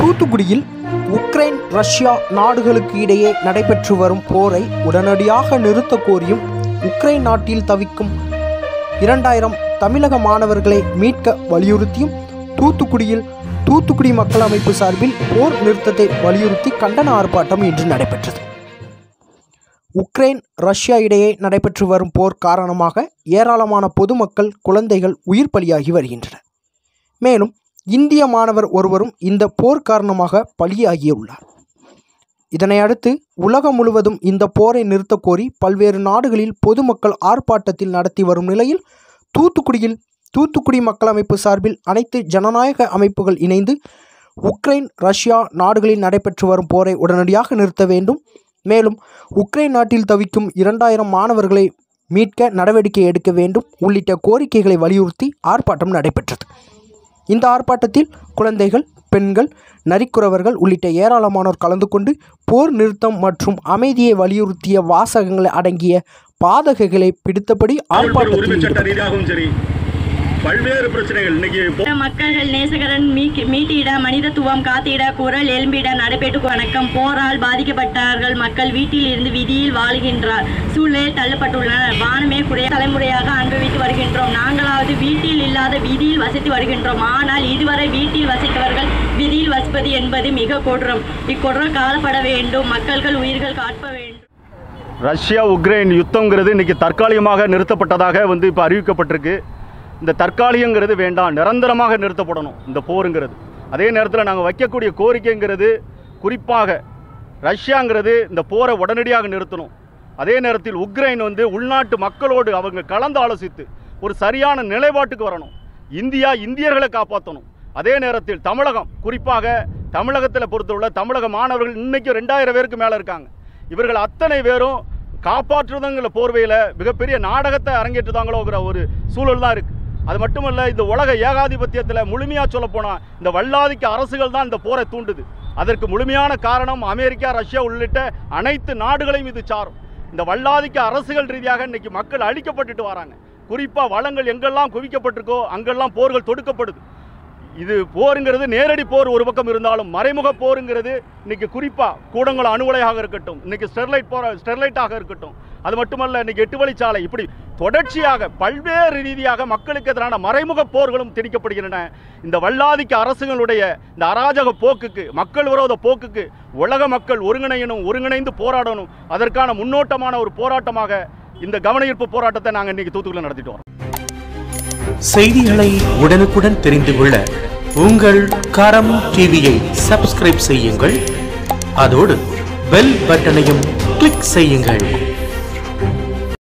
தூத்துக்குடியில் Ukraine Russia நாடுகளுக்கு இடையே நடைபெற்று வரும் போரை உடனடியாக நிறுத்த கோரியும் உக்ரைன் நாட்டில் தவிக்கும் இரண்டாயிரம் தமிழக மாணவர்களை மீட்க வலியுறுத்தியும் தூத்துக்குடியில் தூத்துக்குடி மக்கள் அமைப்பு சார்பில் போர் நிறுத்தத்தை வலியுறுத்தி கண்டன ஆர்ப்பாட்டம் இன்று நடைபெற்றது உக்ரைன் ரஷ்யா இடையே நடைபெற்று வரும் போர் காரணமாக ஏராளமான பொதுமக்கள் குழந்தைகள் உயிர் பலியாகி வருகின்றனர் மேலும் இந்திய மாணவர் ஒருவரும் இந்த போர் காரணமாக பலியாகியுள்ளார் இதனை அடுத்து உலகம் முழுவதும் இந்த போரை நிறுத்தக் கோரி பல்வேறு நாடுகளில் பொதுமக்கள் ஆர்ப்பாட்டத்தில் நடத்தி வரும் நிலையில் தூத்துக்குடியில் தூத்துக்குடி மக்கள் அமைப்பு சார்பில் அனைத்து ஜனநாயக அமைப்புகள் இணைந்து உக்ரைன் ரஷ்யா நாடுகளில் நடைபெற்று வரும் போரை உடனடியாக நிறுத்த வேண்டும் மேலும் உக்ரைன் நாட்டில் தவிக்கும் இரண்டாயிரம் மாணவர்களை மீட்க நடவடிக்கை எடுக்க வேண்டும் உள்ளிட்ட கோரிக்கைகளை வலியுறுத்தி ஆர்ப்பாட்டம் நடைபெற்றது இந்த ஆர்ப்பாட்டத்தில் குழந்தைகள் பெண்கள் நரிக்குறவர்கள் உள்ளிட்ட ஏராளமானோர் கலந்து கொண்டு போர் நிறுத்தம் மற்றும் அமைதியை வலியுறுத்திய வாசகங்கள் அடங்கிய பாதகைகளை பிடித்தபடி உரிமை ஆர்ப்பாட்டத்தில் சட்ட ரீதியாகவும் சரி பல்வேறு பிரச்சனைகள் இன்னைக்கு போ- மக்கள்கள் நேசகரன் மீக் மீட்டிட மனிதத்துவம் காத்திட குரல் எழும்பிட நடைபெற்று வணக்கம் போரால் பாதிக்கப்பட்டார்கள் மக்கள் வீட்டில் இருந்து விதியில் வாழ்கின்றார் சூழலில் தள்ளப்பட்டுள்ளனர் வானமே குறைய தலைமுறையாக அனுபவித்து வருகின்றோம் நாங்களாவது வீட்டில் இல்லாத வீதியில் வசித்து வருகின்றோம் ஆனால் இதுவரை வீட்டில் வசித்தவர்கள் விதியில் வசிப்பது என்பது மிக கொடூரம் இக்கொடூரம் காலப்பட வேண்டும் மக்கள்கள் உயிர்கள் காட்ப வேண்டும் ரஷ்யா உக்ரைன் யுத்தங்கிறது இன்னைக்கு தற்காலிகமாக நிறுத்தப்பட்டதாக வந்து இப்போ அறிவிக்கப்பட்டிருக்கு இந்த தற்காலிகங்கிறது வேண்டாம் நிரந்தரமாக நிறுத்தப்படணும் இந்த போருங்கிறது அதே நேரத்தில் நாங்கள் வைக்கக்கூடிய கோரிக்கைங்கிறது குறிப்பாக ரஷ்யாங்கிறது இந்த போரை உடனடியாக நிறுத்தணும் அதே நேரத்தில் உக்ரைன் வந்து உள்நாட்டு மக்களோடு அவங்க கலந்து ஆலோசித்து ஒரு சரியான நிலைப்பாட்டுக்கு வரணும் இந்தியா இந்தியர்களை காப்பாற்றணும் அதே நேரத்தில் தமிழகம் குறிப்பாக தமிழகத்தில் பொறுத்தவரை தமிழக மாணவர்கள் இன்னைக்கு ரெண்டாயிரம் பேருக்கு மேலே இருக்காங்க இவர்கள் அத்தனை பேரும் காப்பாற்றுறதுங்கிற போர்வையில் மிகப்பெரிய நாடகத்தை அரங்கேற்றுதாங்களோங்கிற ஒரு சூழல் தான் இருக்குது அது மட்டுமல்ல இந்த உலக ஏகாதிபத்தியத்தில் முழுமையாக சொல்லப்போனால் இந்த வல்லாதிக்க அரசுகள் தான் இந்த போரை தூண்டுது அதற்கு முழுமையான காரணம் அமெரிக்கா ரஷ்யா உள்ளிட்ட அனைத்து நாடுகளையும் இது சாரும் இந்த வல்லாதிக்க அரசுகள் ரீதியாக இன்னைக்கு மக்கள் அழிக்கப்பட்டுட்டு வராங்க குறிப்பாக வளங்கள் எங்கெல்லாம் குவிக்கப்பட்டிருக்கோ அங்கெல்லாம் போர்கள் தொடுக்கப்படுது இது போருங்கிறது நேரடி போர் ஒரு பக்கம் இருந்தாலும் மறைமுக போருங்கிறது இன்னைக்கு குறிப்பா கூடங்குளம் அணு உலையாக இருக்கட்டும் இன்னைக்கு ஸ்டெர்லைட் போற ஸ்டெர்லைட்டாக இருக்கட்டும் அது மட்டுமல்ல இன்னைக்கு எட்டு வழிச்சாலை இப்படி தொடர்ச்சியாக பல்வேறு ரீதியாக மக்களுக்கு எதிரான மறைமுக போர்களும் திணிக்கப்படுகின்றன இந்த வல்லாதிக்க அரசுகளுடைய இந்த அராஜக போக்குக்கு மக்கள் விரோத போக்குக்கு உலக மக்கள் ஒருங்கிணையணும் ஒருங்கிணைந்து போராடணும் அதற்கான முன்னோட்டமான ஒரு போராட்டமாக இந்த கவனஈர்ப்பு போராட்டத்தை நாங்கள் இன்னைக்கு தூத்துக்குள்ள நடத்திட்டு வரோம் செய்திகளை உடனுக்குடன் தெரிந்து கொள்ள உங்கள் கரம் டிவியை சப்ஸ்கிரைப் செய்யுங்கள் அதோடு பெல் பட்டனையும் கிளிக் செய்யுங்கள்